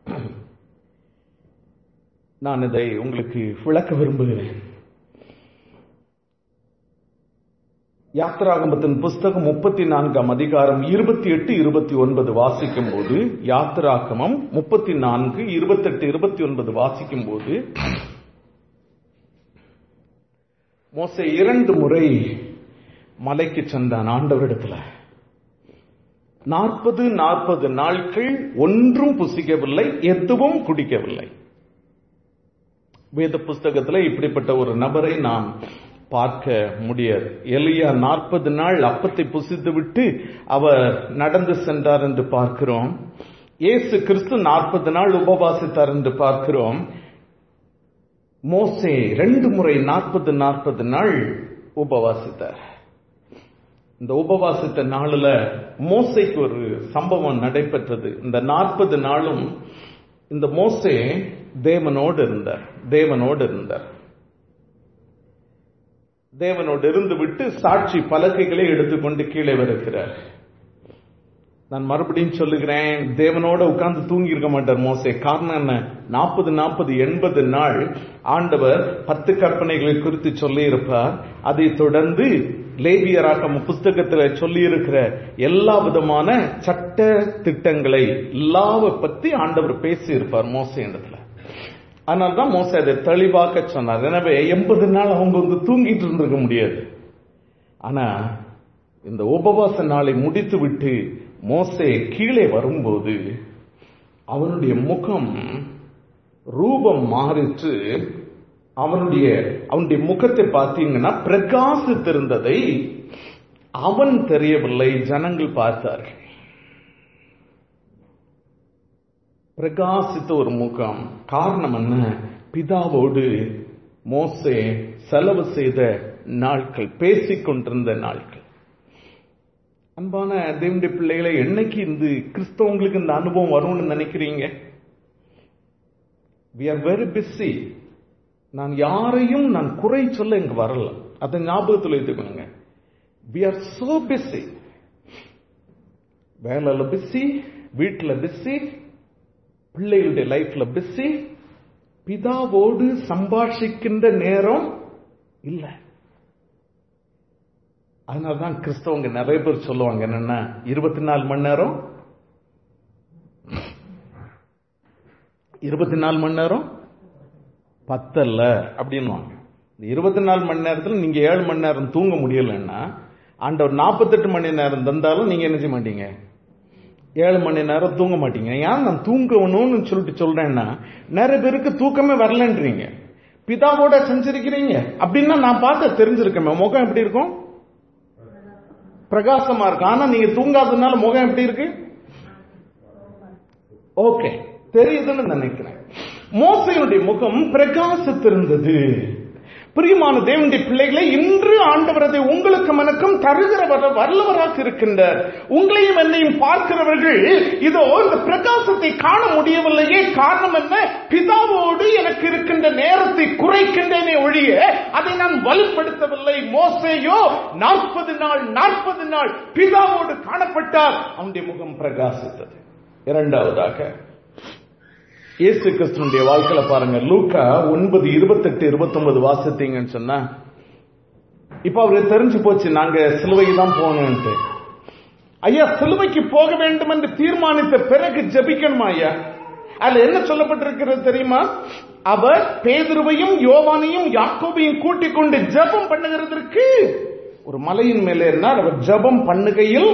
நான் இதை உங்களுக்கு விளக்க விரும்புகிறேன் யாத்திராகமத்தின் புஸ்தகம் முப்பத்தி நான்காம் அதிகாரம் இருபத்தி எட்டு இருபத்தி ஒன்பது வாசிக்கும் போது யாத்திராகமம் முப்பத்தி நான்கு இருபத்தெட்டு இருபத்தி ஒன்பது வாசிக்கும் போது மோசை இரண்டு முறை மலைக்கு சென்றான் ஆண்டவரிடத்துல நாற்பது நாற்பது நாட்கள் ஒன்றும் புசிக்கவில்லை எதுவும் குடிக்கவில்லை வேத புஸ்தகத்தில் இப்படிப்பட்ட ஒரு நபரை நாம் பார்க்க முடியாது எலியா நாற்பது நாள் அப்பத்தை புசித்து விட்டு அவர் நடந்து சென்றார் என்று பார்க்கிறோம் இயேசு கிறிஸ்து நாற்பது நாள் உபவாசித்தார் என்று பார்க்கிறோம் மோசே ரெண்டு முறை நாற்பது நாற்பது நாள் உபவாசித்தார் இந்த உபவாசித்த நாளில் மோசைக்கு ஒரு சம்பவம் நடைபெற்றது இந்த நாற்பது நாளும் இந்த மோசே தேவனோடு இருந்தார் தேவனோடு இருந்தார் தேவனோடு இருந்து விட்டு சாட்சி பலகைகளை எடுத்துக்கொண்டு கீழே வருகிறார் நான் மறுபடியும் சொல்லுகிறேன் தேவனோட உட்கார்ந்து தூங்கி இருக்க மாட்டார் மோசே காரணம் என்ன நாற்பது நாற்பது எண்பது நாள் ஆண்டவர் பத்து கற்பனைகளை குறித்து சொல்லி இருப்பார் அதை தொடர்ந்து லேபியராக்கம் புஸ்தகத்தில் சொல்லி இருக்கிற எல்லா விதமான சட்ட திட்டங்களை எல்லாவை பத்தி ஆண்டவர் பேசி இருப்பார் மோசே இடத்துல அதனால்தான் மோசை அதை தெளிவாக்க சொன்னார் எனவே எண்பது நாள் அவங்க வந்து தூங்கிட்டு இருந்திருக்க முடியாது ஆனா இந்த உபவாச நாளை முடித்து விட்டு மோசே கீழே வரும்போது அவனுடைய முகம் ரூபம் மாறிட்டு அவனுடைய அவனுடைய முகத்தை பார்த்தீங்கன்னா பிரகாசித்திருந்ததை அவன் தெரியவில்லை ஜனங்கள் பார்த்தார்கள் பிரகாசித்த ஒரு முகம் காரணம் என்ன பிதாவோடு மோசே செலவு செய்த நாட்கள் பேசிக் கொண்டிருந்த நாட்கள் அன்பான தேவனுடைய பிள்ளைகளை என்னைக்கு இந்த கிறிஸ்தவங்களுக்கு இந்த அனுபவம் வரும்னு நினைக்கிறீங்க வி ஆர் வெரி பிஸி நான் யாரையும் நான் குறை சொல்ல இங்க வரல அதை ஞாபகத்தில் வைத்துக்கோங்க வி ஆர் சோ பிஸி வேலையில் பிஸி வீட்டில் பிஸி பிள்ளைகளுடைய லைஃப்ல பிஸி பிதாவோடு சம்பாஷிக்கின்ற நேரம் இல்லை அதனால்தான் கிறிஸ்தவங்க நிறைய பேர் சொல்லுவாங்க என்னன்னா இருபத்தி நாலு மணி நேரம் இருபத்தி நாலு மணி நேரம் பத்தல்ல அப்படின்வாங்க இந்த இருபத்தி நாலு மணி நேரத்தில் நீங்க ஏழு மணி நேரம் தூங்க முடியலன்னா ஆண்டவர் நாற்பத்தெட்டு மணி நேரம் தந்தாலும் நீங்க என்ன செய்ய மாட்டீங்க ஏழு மணி நேரம் தூங்க மாட்டீங்க ஏன் நான் தூங்கணும்னு சொல்லிட்டு சொல்றேன்னா நிறைய பேருக்கு தூக்கமே வரலன்றீங்க பிதாவோட செஞ்சிருக்கிறீங்க அப்படின்னா நான் பார்த்த தெரிஞ்சிருக்கேன் முகம் எப்படி இருக்கும் பிரகாசமா இருக்கு ஆனா நீங்க தூங்காததுனால முகம் எப்படி இருக்கு ஓகே தெரியுதுன்னு நினைக்கிறேன் மோசையுடைய முகம் பிரகாசித்திருந்தது பிரியமான தேவனுடைய பிள்ளைகளை இன்று ஆண்டவர் அதை உங்களுக்கு மனக்கும் தருகிற வல்லவராக இருக்கின்றார் உங்களையும் என்னையும் பார்க்கிறவர்கள் இதோ இந்த பிரகாசத்தை காண முடியவில்லையே காரணம் என்ன பிதாவோடு எனக்கு இருக்கின்ற நேரத்தை குறைக்கின்றேனே ஒழிய அதை நான் வலுப்படுத்தவில்லை மோசையோ நாற்பது நாள் நாற்பது நாள் பிதாவோடு காணப்பட்டால் அவனுடைய முகம் பிரகாசித்தது இரண்டாவதாக இயேசு கிறிஸ்துனுடைய வாழ்க்கையில பாருங்க லூக்கா ஒன்பது இருபத்தெட்டு இருபத்தொன்பது வாசித்தீங்கன்னு சொன்னா இப்ப அவருக்கு தெரிஞ்சு போச்சு நாங்க சிலுவைக்கு தான் போகணும்ட்டு ஐயா சிலுவைக்கு போக வேண்டும் என்று தீர்மானித்த பிறகு ஜபிக்கணுமா ஐயா அதுல என்ன சொல்லப்பட்டிருக்கிறது தெரியுமா அவர் பேதுருவையும் யோவானையும் யாக்கோபையும் கூட்டிக் கொண்டு ஜபம் பண்ணுகிறதற்கு ஒரு மலையின் மேலே இருந்தார் அவர் ஜபம் பண்ணுகையில்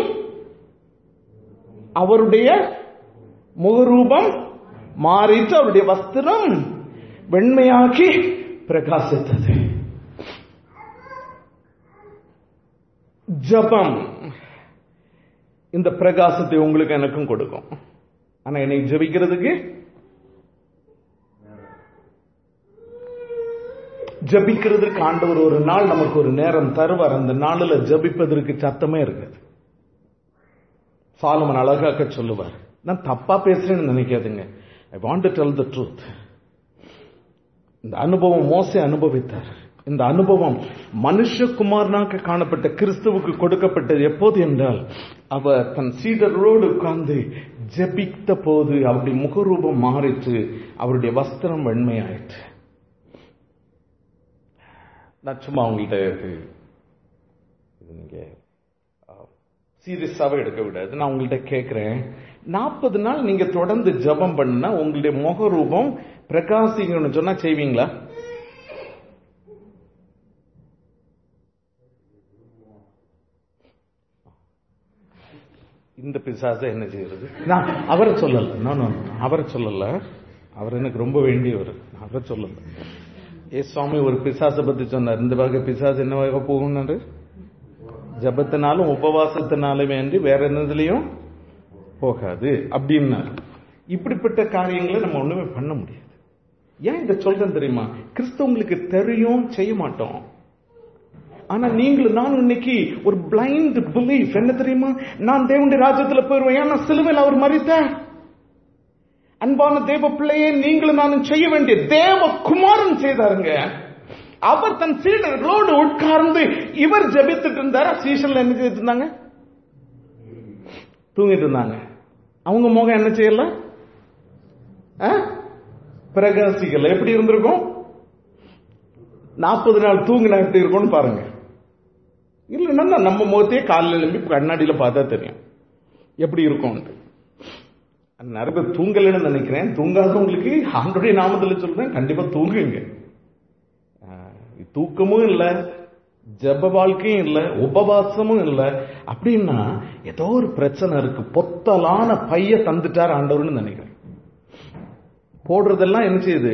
அவருடைய முகரூபம் மாறிட்டு அவருடைய வஸ்திரம் வெண்மையாக்கி பிரகாசித்தது ஜபம் இந்த பிரகாசத்தை உங்களுக்கு எனக்கும் கொடுக்கும் ஆனா என்னை ஜபிக்கிறதுக்கு ஜபிக்கிறதுக்கு ஆண்டவர் ஒரு நாள் நமக்கு ஒரு நேரம் தருவார் அந்த நாளில் ஜபிப்பதற்கு சத்தமே இருக்குது சாலமன் அழகாக்க சொல்லுவார் நான் தப்பா பேசுறேன்னு நினைக்காதுங்க I want to tell the truth இந்த அனுபவம் மோசை அனுபவித்தார் இந்த அனுபவம் மனுஷகுமாரனாக காணப்பட்ட கிறிஸ்துவுக்கு கொடுக்கப்பட்டது எப்போது என்றால் அவர் தன் சீடரோடு உட்கார்ந்து ஜபித்த போது அவருடைய முகரூபம் மாறிட்டு அவருடைய வஸ்திரம் வெண்மையாயிற்று நான் சும்மா உங்கள்கிட்ட இது நீங்க சீரியஸாவே எடுக்க விடாது நான் உங்கள்கிட்ட கேட்கிறேன் நாற்பது நாள் நீங்க தொடர்ந்து ஜபம் பண்ணா உங்களுடைய முகரூபம் பிரகாசிங்கன்னு சொன்னா செய்வீங்களா இந்த பிசாச என்ன செய்யறது நான் அவரை சொல்லல நான் அவரை சொல்லல அவர் எனக்கு ரொம்ப வேண்டியவர் அவரை சொல்லல ஏ சுவாமி ஒரு பிசாச பத்தி சொன்னார் இந்த வகை பிசாசு என்ன வகை போகும்னாரு ஜபத்தினாலும் உபவாசத்தினாலும் வேண்டி வேற என்னதுலயும் போகாது அப்படின்னாரு இப்படிப்பட்ட காரியங்களை நம்ம ஒண்ணுமே பண்ண முடியாது ஏன் இதை சொல்றேன் தெரியுமா கிறிஸ்தவங்களுக்கு தெரியும் செய்ய மாட்டோம் ஆனா நீங்களும் நானும் இன்னைக்கு ஒரு பிளைண்ட் பிலீஃப் என்ன தெரியுமா நான் தேவனுடைய ராஜ்யத்துல போயிருவேன் ஏன்னா சிலுவையில் அவர் மறித்தார் அன்பான தேவ பிள்ளையே நீங்களும் நானும் செய்ய வேண்டிய தேவ குமாரன் செய்தாருங்க அவர் தன் சீடர்களோடு உட்கார்ந்து இவர் ஜபித்துட்டு இருந்தார் சீசன்ல என்ன செய்துட்டு இருந்தாங்க தூங்கிட்டு இருந்தாங்க அவங்க முகம் என்ன செய்யல பிரகாசிக்கல எப்படி இருந்திருக்கும் நாற்பது நாள் தூங்கினா எப்படி இருக்கும்னு பாருங்க இல்லைன்னா நம்ம முகத்தையே காலில் எழும்பி கண்ணாடியில பார்த்தா தெரியும் எப்படி இருக்கும் நிறைய பேர் தூங்கலன்னு நினைக்கிறேன் தூங்காதவங்களுக்கு ஆண்டுடைய நாமத்தில் சொல்றேன் கண்டிப்பா தூங்குங்க தூக்கமும் இல்ல ஜப வாழ்க்கையும் இல்ல உபவாசமும் இல்ல அப்படின்னா ஏதோ ஒரு பிரச்சனை இருக்கு பொத்தலான பைய தந்துட்டார் ஆண்டவர்னு நினைக்கிறேன் போடுறதெல்லாம் என்ன செய்யுது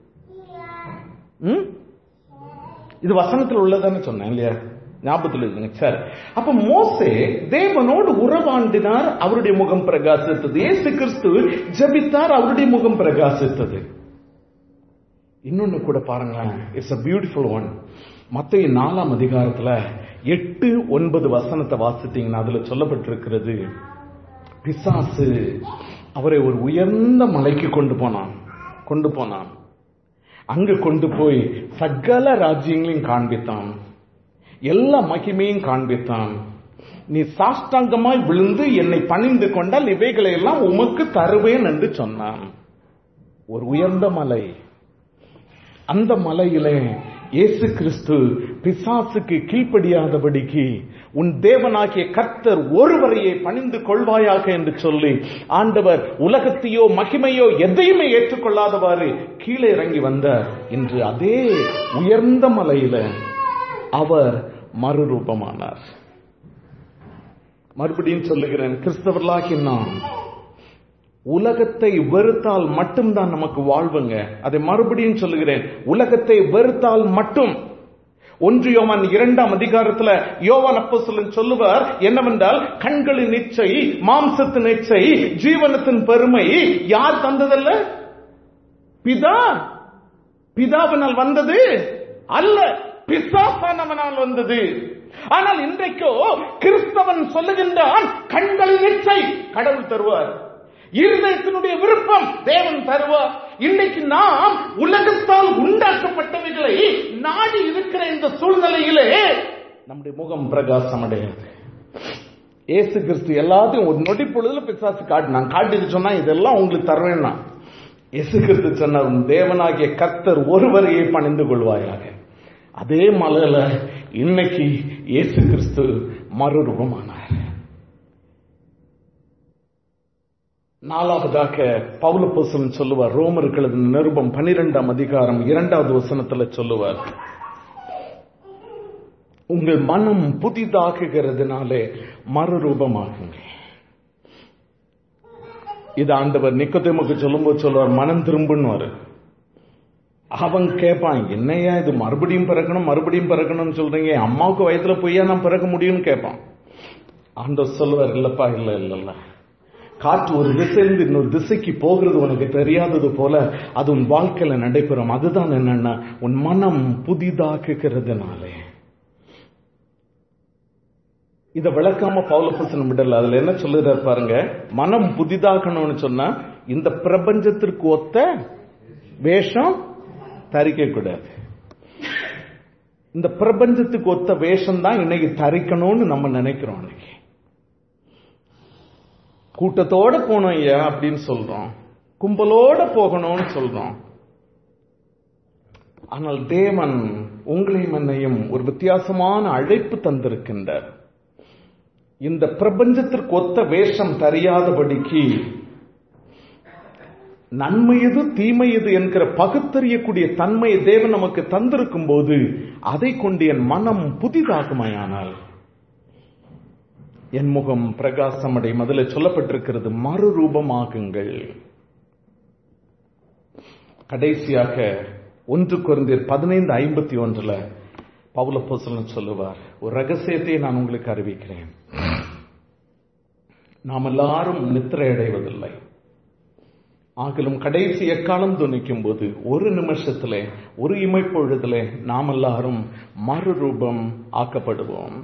இது வசனத்தில் உள்ளதானே சொன்னேன் இல்லையா ஞாபகத்தில் இருக்குங்க சார் அப்ப மோசே தேவனோடு உறவாண்டினார் அவருடைய முகம் பிரகாசித்தது ஏசு கிறிஸ்து ஜபித்தார் அவருடைய முகம் பிரகாசித்தது இன்னொன்னு கூட பாருங்களேன் இட்ஸ் அ பியூட்டிஃபுல் ஒன் மத்திய நாலாம் அதிகாரத்துல எட்டு ஒன்பது வசனத்தை வாசித்தீங்கன்னா அதுல சொல்லப்பட்டிருக்கிறது பிசாசு அவரை ஒரு உயர்ந்த மலைக்கு கொண்டு போனான் கொண்டு போனான் அங்கு கொண்டு போய் சகல ராஜ்யங்களையும் காண்பித்தான் எல்லா மகிமையும் காண்பித்தான் நீ சாஷ்டாங்கமாய் விழுந்து என்னை பணிந்து கொண்டால் இவைகளை எல்லாம் உமக்கு தருவேன் என்று சொன்னான் ஒரு உயர்ந்த மலை அந்த மலையிலே இயேசு கிறிஸ்து பிசாசுக்கு கீழ்ப்படியாதபடிக்கு உன் தேவனாகிய கர்த்தர் ஒருவரையே பணிந்து கொள்வாயாக என்று சொல்லி ஆண்டவர் உலகத்தையோ மகிமையோ எதையுமே ஏற்றுக்கொள்ளாதவாறு கீழே இறங்கி வந்தார் இன்று அதே உயர்ந்த மலையில அவர் மறுரூபமானார் மறுபடியும் சொல்லுகிறேன் கிறிஸ்தவர்களாகி நாம் உலகத்தை வெறுத்தால் மட்டும்தான் நமக்கு வாழ்வுங்க அதை மறுபடியும் சொல்லுகிறேன் உலகத்தை வெறுத்தால் மட்டும் ஒன்று யோவான் இரண்டாம் அதிகாரத்துல யோவான் அப்போ சொல்லுவார் என்னவென்றால் கண்களின் இச்சை மாம்சத்தின் இச்சை ஜீவனத்தின் பெருமை யார் தந்ததல்ல பிதா பிதாவினால் வந்தது அல்ல பிசாசானவனால் வந்தது ஆனால் இன்றைக்கோ கிறிஸ்தவன் சொல்லுகின்றான் கண்களின் இச்சை கடவுள் தருவார் இருதயத்தினுடைய விருப்பம் தேவன் தருவார் இன்னைக்கு நாம் உலகத்தால் உண்டாக்கப்பட்டவைகளை நாடி இருக்கிற இந்த சூழ்நிலையிலே நம்முடைய முகம் பிரகாசம் அடையாது ஏசு கிறிஸ்து எல்லாத்தையும் ஒரு நொடி பொழுதுல பிசாசு காட்டினான் காட்டிட்டு சொன்னா இதெல்லாம் உங்களுக்கு தருவேன்னா இயேசு கிறிஸ்து சொன்னார் "உன் தேவனாகிய கர்த்தர் ஒருவரையே பணிந்து கொள்வாயாக அதே மலையில இன்னைக்கு இயேசு கிறிஸ்து மறுரூபமானார் நாலாவதாக பவுல போசலன் சொல்லுவார் ரோமர்களது நிருபம் பனிரெண்டாம் அதிகாரம் இரண்டாவது வசனத்துல சொல்லுவார் உங்கள் மனம் புதிதாக்குகிறதுனாலே மறுரூபமாகுங்க இது ஆண்டவர் நிக்கோதேமுக்கு சொல்லும்போது சொல்லுவார் மனம் திரும்புன்னு அவன் கேட்பான் என்னையா இது மறுபடியும் பிறக்கணும் மறுபடியும் பிறக்கணும்னு சொல்றீங்க என் அம்மாவுக்கு வயதுல போய்யா நான் பிறக்க முடியும்னு கேட்பான் ஆண்டவர் சொல்லுவார் இல்லப்பா இல்ல இல்ல இல்ல காற்று ஒரு திசையிலிருந்து இன்னொரு திசைக்கு போகிறது உனக்கு தெரியாதது போல அது உன் வாழ்க்கையில நடைபெறும் அதுதான் என்னன்னா உன் மனம் புதிதாக்குகிறதுனாலே இத விளக்காம பவுலபுசனம் விடல அதுல என்ன சொல்லுறாரு பாருங்க மனம் புதிதாக்கணும்னு சொன்னா இந்த பிரபஞ்சத்திற்கு ஒத்த வேஷம் தரிக்க கூடாது இந்த பிரபஞ்சத்துக்கு ஒத்த வேஷம் தான் இன்னைக்கு தரிக்கணும்னு நம்ம நினைக்கிறோம் இன்னைக்கு கூட்டத்தோட போனோம் ஐயா அப்படின்னு சொல்றோம் கும்பலோட போகணும்னு சொல்றோம் ஆனால் தேவன் உங்களையும் என்னையும் ஒரு வித்தியாசமான அழைப்பு தந்திருக்கின்றார் இந்த பிரபஞ்சத்திற்கு ஒத்த வேஷம் தெரியாதபடிக்கு நன்மை எது தீமை எது என்கிற பகுத்தறியக்கூடிய தன்மையை தேவன் நமக்கு தந்திருக்கும் போது அதை கொண்டு என் மனம் புதிதாகுமையானால் என் முகம் பிரகாசமடை முதல்ல சொல்லப்பட்டிருக்கிறது மறுரூபமாகுங்கள் கடைசியாக ஒன்று குறைந்தர் பதினைந்து ஐம்பத்தி ஒன்றுல பவுல போசலன் சொல்லுவார் ஒரு ரகசியத்தை நான் உங்களுக்கு அறிவிக்கிறேன் நாம் எல்லாரும் நித்திரை அடைவதில்லை ஆகிலும் கடைசி எக்காலம் துணிக்கும் போது ஒரு நிமிஷத்திலே ஒரு இமைப்பொழுதிலே நாம் எல்லாரும் மறுரூபம் ஆக்கப்படுவோம்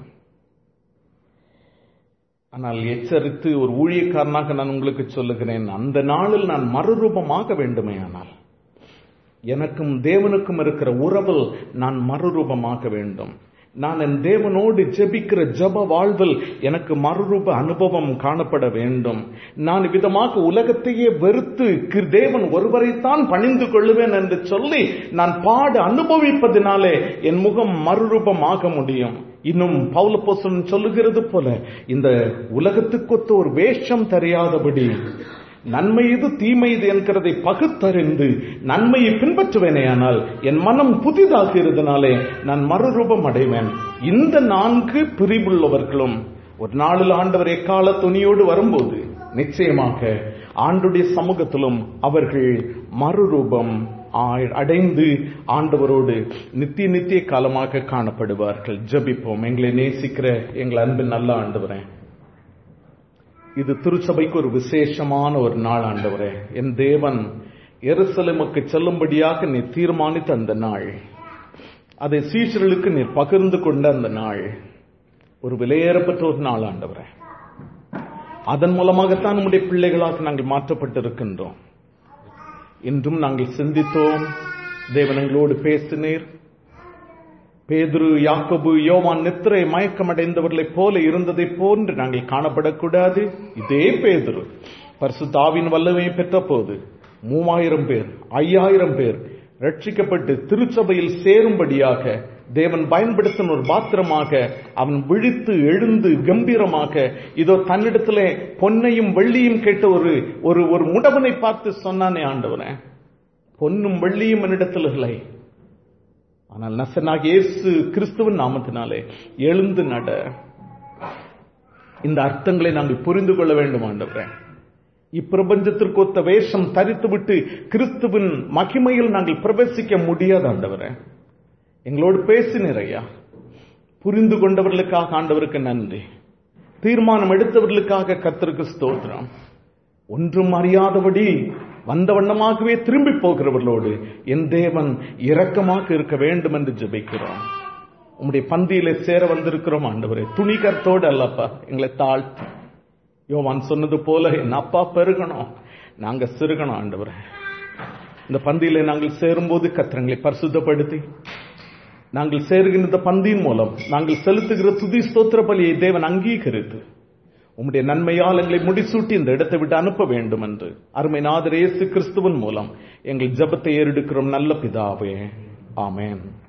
ஆனால் எச்சரித்து ஒரு ஊழியக்காரனாக நான் உங்களுக்கு சொல்லுகிறேன் அந்த நாளில் நான் மறுரூபமாக வேண்டுமே ஆனால் எனக்கும் தேவனுக்கும் இருக்கிற உறவில் நான் மறுரூபமாக வேண்டும் நான் என் தேவனோடு ஜெபிக்கிற ஜப வாழ்வில் எனக்கு மறுரூப அனுபவம் காணப்பட வேண்டும் நான் விதமாக உலகத்தையே வெறுத்து கி- தேவன் ஒருவரைத்தான் பணிந்து கொள்ளுவேன் என்று சொல்லி நான் பாடு அனுபவிப்பதினாலே என் முகம் மறுரூபமாக முடியும் இன்னும் பவுலப்போசன் சொல்லுகிறது போல இந்த உலகத்துக்கொத்த ஒரு வேஷம் தெரியாதபடி நன்மை இது தீமை இது என்கிறதை பகுத்தறிந்து நன்மையை பின்பற்றுவேனே ஆனால் என் மனம் புதிதாகிறதுனாலே நான் மறுரூபம் அடைவேன் இந்த நான்கு பிரிவுள்ளவர்களும் ஒரு நாளில் ஆண்டவர் எக்கால துணியோடு வரும்போது நிச்சயமாக ஆண்டுடைய சமூகத்திலும் அவர்கள் மறுரூபம் ஆ- அடைந்து ஆண்டவரோடு நித்திய நித்திய காலமாக காணப்படுவார்கள் ஜெபிப்போம் எங்களை நேசிக்கிற எங்கள் அன்பின் நல்ல ஆண்டவரே இது திருச்சபைக்கு ஒரு விசேஷமான ஒரு நாள் ஆண்டவரே என் தேவன் எருசலேமுக்கு செல்லும்படியாக நீ தீர்மானித்த அந்த நாள் அதை சீஷர்களுக்கு நீர் பகிர்ந்து கொண்ட அந்த நாள் ஒரு விலையேறப்பட்ட ஒரு நாள் ஆண்டவரே அதன் மூலமாகத்தான் நம்முடைய பிள்ளைகளாக நாங்கள் மாற்றப்பட்டிருக்கின்றோம் இன்றும் நாங்கள் சிந்தித்தோம் தேவன் எங்களோடு பேசினீர் பேதுரு யாக்கோபு யோவான் நித்திரை மயக்கமடைந்தவர்களைப் போல இருந்ததைப் போன்று நாங்கள் காணப்படக்கூடாது இதே பேதுரு பரிசுத்தாவின் வல்லமையை பெற்ற போது மூவாயிரம் பேர் ஐயாயிரம் பேர் ரட்சிக்கப்பட்டு திருச்சபையில் சேரும்படியாக தேவன் பயன்படுத்தின ஒரு பாத்திரமாக அவன் விழித்து எழுந்து கம்பீரமாக இதோ தன்னிடத்திலே பொன்னையும் வெள்ளியும் கேட்ட ஒரு ஒரு ஒரு முடவனை பார்த்து சொன்னானே ஆண்டவனே பொன்னும் வெள்ளியும் என்னிடத்தில் இல்லை ஆனால் நசனாக இயேசு கிறிஸ்துவின் நாமத்தினாலே எழுந்து நட இந்த அர்த்தங்களை நாங்கள் புரிந்து கொள்ள வேண்டும் ஆண்டவரே இப்பிரபஞ்சத்திற்கு ஒத்த வேஷம் தரித்துவிட்டு கிறிஸ்துவின் மகிமையில் நாங்கள் பிரவேசிக்க முடியாது ஆண்டவரே எங்களோடு பேசினீர் ஐயா புரிந்து கொண்டவர்களுக்காக ஆண்டவருக்கு நன்றி தீர்மானம் எடுத்தவர்களுக்காக கர்த்தருக்கு ஸ்தோத்திரம் ஒன்றும் அறியாதபடி வந்த வண்ணமாகவே திரும்பி போகிறவர்களோடு என் தேவன் இரக்கமாக இருக்க வேண்டும் என்று ஜெபிக்கிறோம் உம்முடைய பந்தியிலே சேர வந்திருக்கிறோம் ஆண்டவரே துணிகரத்தோடு அல்லப்பா எங்களை தாழ்த்து யோவான் சொன்னது போல என் அப்பா பெருகணும் நாங்க சிறுகணும் ஆண்டவரே இந்த பந்தியிலே நாங்கள் சேரும்போது கத்திரங்களை பரிசுத்தப்படுத்தி நாங்கள் சேருகின்ற இந்த பந்தியின் மூலம் நாங்கள் செலுத்துகிற துதி ஸ்தோத்திர பலியை தேவன் அங்கீகரித்து உம்முடைய நன்மையால் எங்களை முடிசூட்டி இந்த இடத்தை விட்டு அனுப்ப வேண்டும் என்று அருமை நாதர் இயேசு கிறிஸ்துவின் மூலம் எங்கள் ஜெபத்தை ஏறெடுக்கிறோம் நல்ல பிதாவே ஆமென்